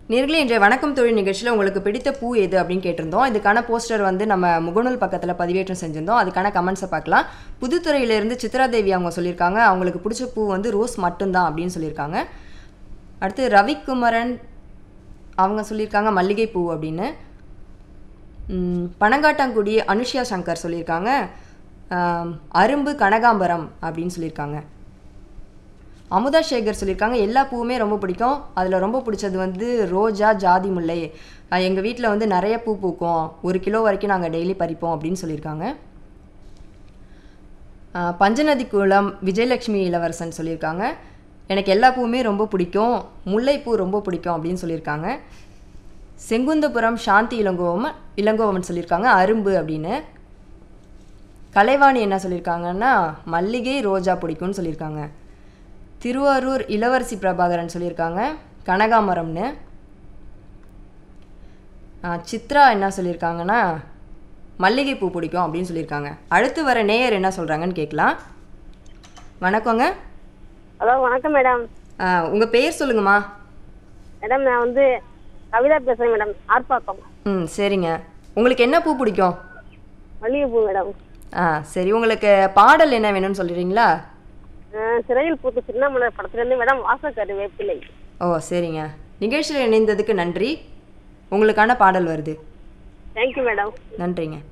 நேர்களே இன்றைய வணக்கம் தொழில் நிகழ்ச்சியில் உங்களுக்கு பிடித்த பூ எது அப்படின்னு கேட்டிருந்தோம் இதுக்கான போஸ்டர் வந்து நம்ம முகநூல் பக்கத்தில் பதிவேற்றம் செஞ்சிருந்தோம் அதுக்கான கமெண்ட்ஸை பார்க்கலாம் புதுத்துறையிலேருந்து சித்ரா தேவி அவங்க சொல்லியிருக்காங்க அவங்களுக்கு பிடிச்ச பூ வந்து ரோஸ் மட்டும்தான் அப்படின்னு சொல்லியிருக்காங்க அடுத்து ரவிக்குமரன் அவங்க சொல்லியிருக்காங்க மல்லிகை பூ அப்படின்னு ம், பனங்காட்டாங்குடி அனுஷ்யா சங்கர் சொல்லியிருக்காங்க ஆம், அரும்பு கனகாம்பரம் அப்படின்னு சொல்லியிருக்காங்க அமுதா சேகர் சொல்லியிருக்காங்க எல்லா பூவுமே ரொம்ப பிடிக்கும் அதில் ரொம்ப பிடிச்சது வந்து ரோஜா ஜாதி முல்லை எங்கள் வீட்டில் வந்து நிறைய பூ பூக்கும் ஒரு கிலோ வரைக்கும் நாங்கள் டெய்லி பறிப்போம் அப்படின்னு சொல்லியிருக்காங்க ஆஹ் பஞ்சநதி குளம் விஜயலட்சுமி இளவரசன் சொல்லியிருக்காங்க எனக்கு எல்லா பூவுமே ரொம்ப பிடிக்கும் முல்லைப்பூ ரொம்ப பிடிக்கும் அப்படின்னு சொல்லியிருக்காங்க செங்குந்தபுரம் சாந்தி இளங்கோவன் இளங்கோவன் சொல்லியிருக்காங்க அரும்பு அப்படின்னு கலைவாணி என்ன சொல்லியிருக்காங்கன்னா மல்லிகை ரோஜா பிடிக்கும்னு சொல்லியிருக்காங்க திருவாரூர் இளவரசி பிரபாகரன் சொல்லியிருக்காங்க கனகாமரம்னு ஆ, சித்ரா என்ன சொல்லியிருக்காங்கன்னா மல்லிகைப்பூ பிடிக்கும் அப்படின்னு சொல்லியிருக்காங்க அடுத்து வர நேயர் என்ன சொல்கிறாங்கன்னு கேட்கலாம் வணக்கங்க ஹலோ வணக்கம் மேடம் ஆ, உங்க பேர் சொல்லுங்கம்மா மேடம் நான் வந்து கவிதா பேசுறேன் மேடம் ஆர்ப்பாக்கம் ம் சரிங்க உங்களுக்கு என்ன பூ பிடிக்கும் மல்லிகைப்பூ மேடம் ஆ சரி உங்களுக்கு பாடல் என்ன வேணும்னு சொல்லிடுறீங்களா அஹ் சிறையில் பூத்த சின்னமலர் படத்துலேருந்து மேடம் வாசக்கரு வேப்பிலை ஓ சரிங்க நிகழ்ச்சியில் இணைந்ததுக்கு நன்றி உங்களுக்கான பாடல் வருது தேங்க்யூ மேடம் நன்றிங்க